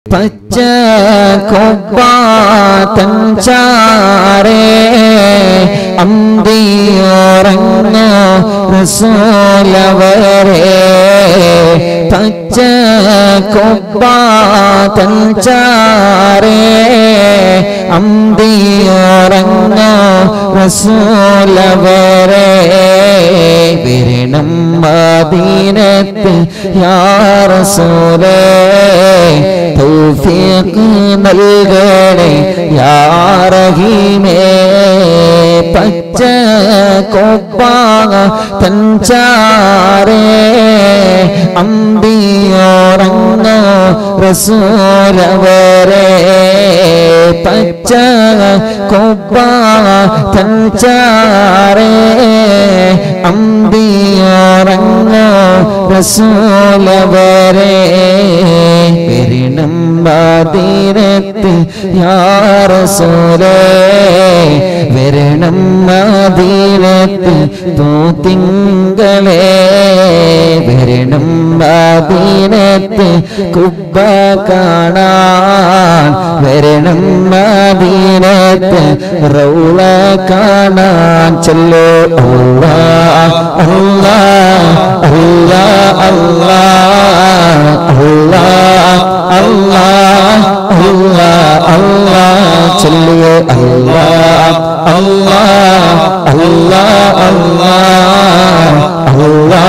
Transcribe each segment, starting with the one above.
പച്ച കൊമ്പാത്തഞ്ചാറേ അന്തിയോറങ്ങോ റസൂലവരെ പച്ച കൊമ്പാത്തഞ്ചാറേ അന്തിയോറങ്ങോ റസൂലവരെ വിരണം മദീനത്ത് യാ റസൂലേ തൗഫീഖ് നൽകണേ യാ റഹീമേ പച്ച കൊപ്പാക തഞ്ചാരേ അമ്പിയോറങ്ങോ റസൂലവരെ പച്ച കൊപ്പാക തഞ്ചാരേ അമ്പിയോറങ്ങോ റസൂലവരെ പെരിണം മദീനത്ത് യാ റസൂലേ വരണം മദീനത്ത് തൂത്തിങ്കളെ വരണം മദീനത്ത് കുബ്ബ കാണാൻ വരണം മദീനത്ത് റൗള കാണാൻ ചൊല്ലോ അല്ലാ അല്ലാ അല്ലാ അല്ലാ അല്ലാ അല്ലാ അല്ലാ അല്ലാ ചൊല്ലിയേ അല്ലാ അല്ലാ അല്ലാ അല്ലാ അല്ലാ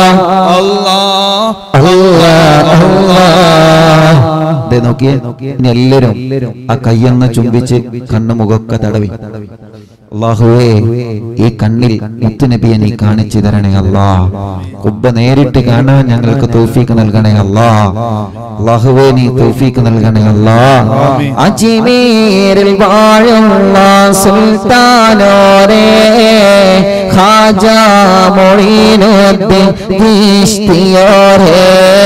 അല്ലാ അല്ലാ ദേ നോക്കിയേ ഇനി എല്ലാവരും ആ കയ്യൊന്ന് ചുംബിച്ച് കണ്ണു മുഖമൊക്കെ തടവി അള്ളാഹുവേ ഈ കണ്ണിൽ മുത്തുനബിയെ നീ കാണിച്ചു തരണേ അല്ലാ കുബ്ബ നേരിട്ട് കാണാൻ ഞങ്ങൾക്ക് തൗഫീക്ക് നൽകണേ അല്ലാ അള്ളാഹുവേ നീ തൗഫീക്ക് നൽകണേ അല്ലാ അജ്മീരിൽ വാഴുന്ന സുൽത്താനോരേ ഖാജ മൊഴീനുദ്ദീൻ ചിശ്തിയോരേ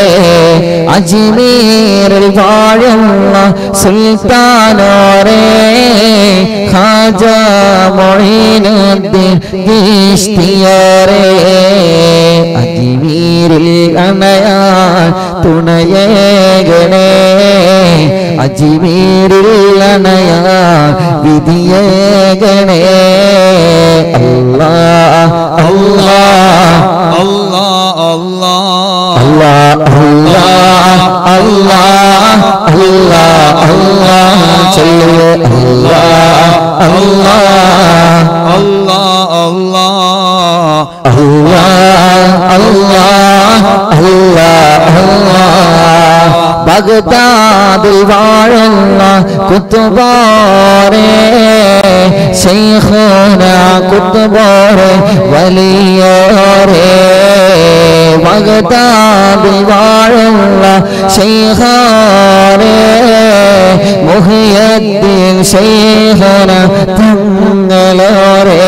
അജ്മീരിൽ വാഴുന്ന സുൽത്താനോരേ ഖാജ മൊഴീനുദ്ദീൻ ചിശ്തിയോരേ അജ്മീരിൽ അണയാൻ തുണയേകണേ അജ്മീരിൽ അണയാൻ വിധിയേകണേ അല്ലാ അല്ലാ അല്ലാ അല്ലാ അല്ലാ അല്ലാ അല്ലാ അല്ലാ അല്ലാ ചൊല്ലിയേ അല്ലാ അല്ലാ അല്ലാ അല്ലാ അല്ലാ അല്ലാ അല്ലാ അല്ലാ ബഗ്ദാദിൽ വാഴുന്ന കുത്തുബോരെ ശൈഖുന കുത്തുബോരെ വലിയോരെ ബഗ്ദാദിൽ വാഴുന്ന ശൈഖാരെ മുഹിയദ്ദീൻ ശൈഖുന തങ്ങളോരെ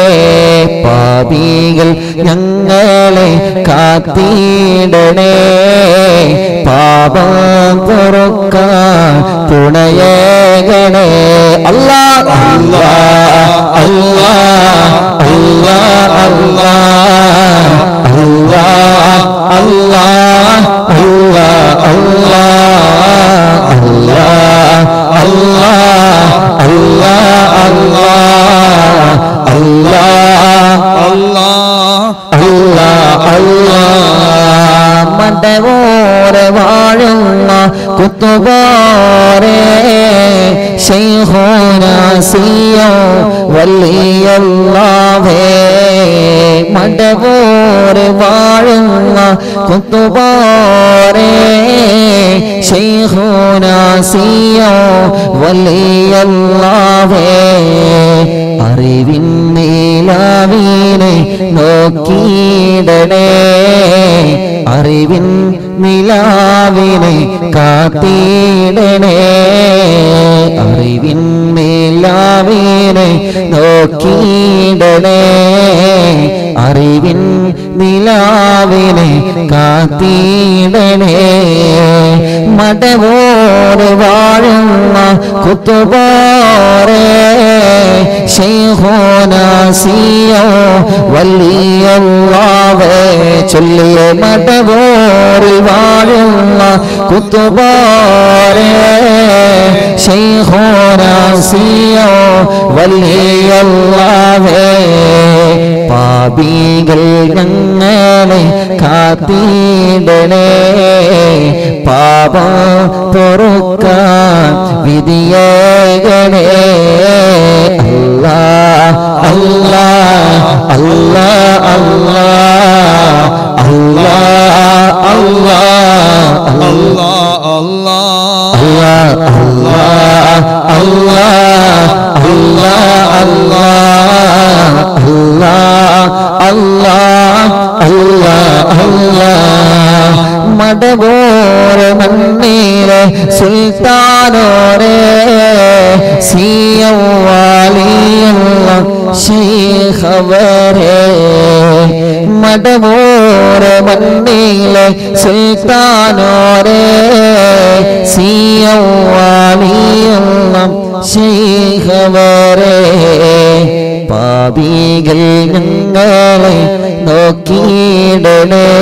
പാപികൾ ഞങ്ങളെ കാത്തിടണേ പാപം പൊറുക്കാൻ തുണയേകണേ അല്ലാ അല്ലാ അല്ലാ അല്ലാ അല്ലാ അല്ലാ അല്ലാ അല്ലാ അല്ലാ അല്ലാ അല്ലാ അല്ലാ അല്ലാ അല്ലാ അല്ലാ അല്ലാ അല്ലാ മടവോരെ വാഴുന്ന കുത്തുപോരെ ശൈഹോനാസിയോ വല്ലിയല്ലാവേ മടവോരെ വാഴുന്ന കുത്തുപോരെ ശൈഹോനാസിയോ വല്ലിയല്ലാവേ അറിവിൻ നീലാവീനെ നോക്കിയിടണേ അറിവിൻ നിലാവിനെ കാത്തിടണേ അറിവിൻ നിലാവിനെ നോക്കിയിടണേ അറിവിൻ നിലാവിനെ കാത്തിടണേ മടവോ മടവോട് വാഴുന്ന കുത്തുപോരെ ശൈഹോനാസിയോ വലിയല്ലാവേ ചൊല്ലിയ മടവോറിൽ വാഴുന്ന കുത്തുപോരെ ശൈഹോനാസിയോ വലിയല്ലാവേ പാപികൾ ഞങ്ങളെ കാത്തിടണേ പാപം പൊറുക്കാൻ വിധിയേകണേ അല്ലാ അല്ലാ അല്ലാ അല്ലാ അല്ലാ അല്ലാ Allah, Allah, അല്ലാ അല്ലാ അല്ലാ അല്ലാ അല്ലാ അല്ലാ അല്ലാ മടവോര മണ്ണീരെ സുൽത്താനോരെ സിയവാലിയുള്ള ശൈഖവരെ മടവോര മണ്ണീലെ സുൽത്താനോരെ സിയവാലിയുള്ള ശൈഖവരെ പാപികൾ ഞങ്ങളെ നോക്കിയിടണേ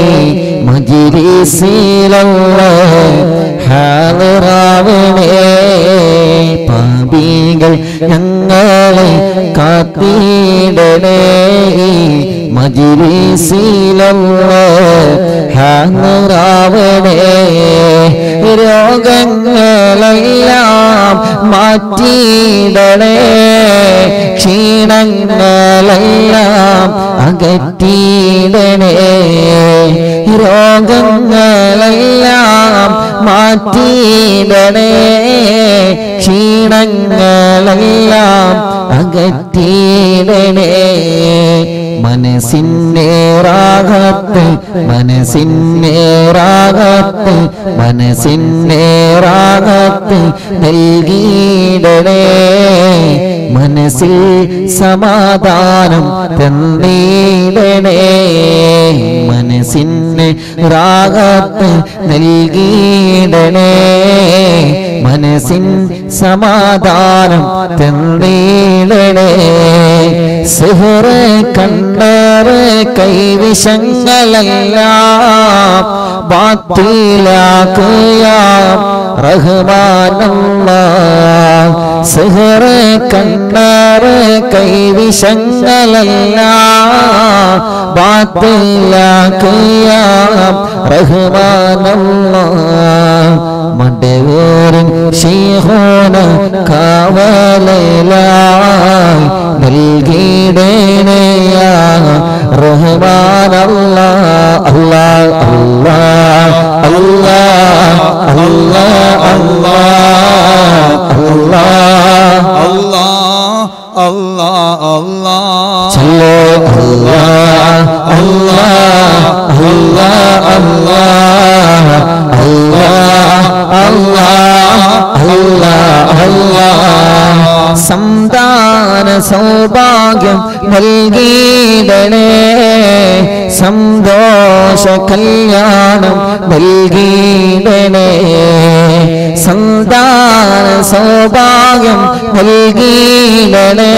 മജിരിസിലുള്ള ഹാലറാവണേ പാപികൾ ഞങ്ങളെ കാത്തിടണേ മജിരിസിലുള്ള ഹാലറാവണേ രോഗങ്ങളെല്ലാം മാറ്റിയിടണേ ക്ഷീണങ്ങളെല്ലാം അകറ്റിയിടണേ രോഗങ്ങളെല്ലാം മാറ്റിയിടണേ ക്ഷീണങ്ങളെല്ലാം അകറ്റിയിടണേ മനസ്സിൻ്റെ റാഗത്ത് മനസ്സിൻ്റെ റാഗത്ത് മനസ്സിൻ്റെ റാഗത്ത് നൽകിയിടണേ മനസ്സിൽ സമാധാനം തന്നിടണേ മനസ്സിന് റാഗത്ത് നൽകിയിടണേ മനസ്സിൻ സമാധാനം തന്നിടണേ സിഹറ് കണ്ണറ് കൈവിഷങ്ങളെല്ലാം ബാത്തിലാക്കുക റഹ്മാനല്ല സിഹറ് കണ്ണറ് കൈവിഷങ്ങളെല്ലാം ബാത്തിലാക്കുക റഹ്മാനല്ല മടവേറിൻ ശീഹോന കാവലായി നൽകിയിടേണയ റഹ്മാൻ അല്ലാ അല്ലാ അല്ലാ അല്ലാ അല്ലാ അല്ലാ അല്ലാ Allah, Allah, Allah. ചൊല്ലോ അല്ലാ അല്ലാ അല്ലാ അല്ലാ അല്ലാ അല്ലാ അല്ലാ അല്ലാ സന്താന സൗഭാഗ്യം നൽകിയിടണേ സന്തോഷ കല്യാണം നൽകിയിടണേ സന്താന സൗഭാഗ്യം നൽകിയിടണേ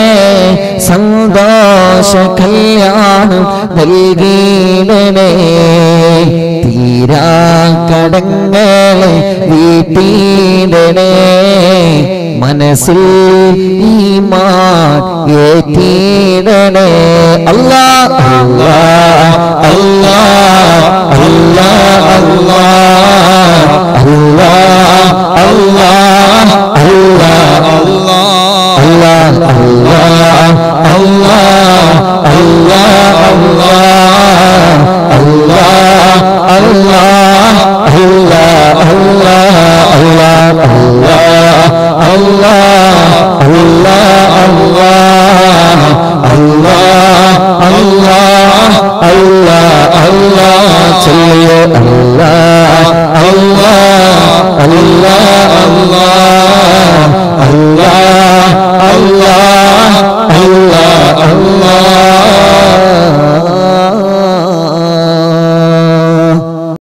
സന്തോഷ കല്യാണം നൽകിയിടണേ തീരാ കടങ്ങളെ വീട്ടിയിടണേ മനസ്സിൽ ഈമാൻ ഏറ്റിടണേ അല്ലാ അല്ലാ അല്ലാ അല്ലാ അല്ലാ അല്ലാ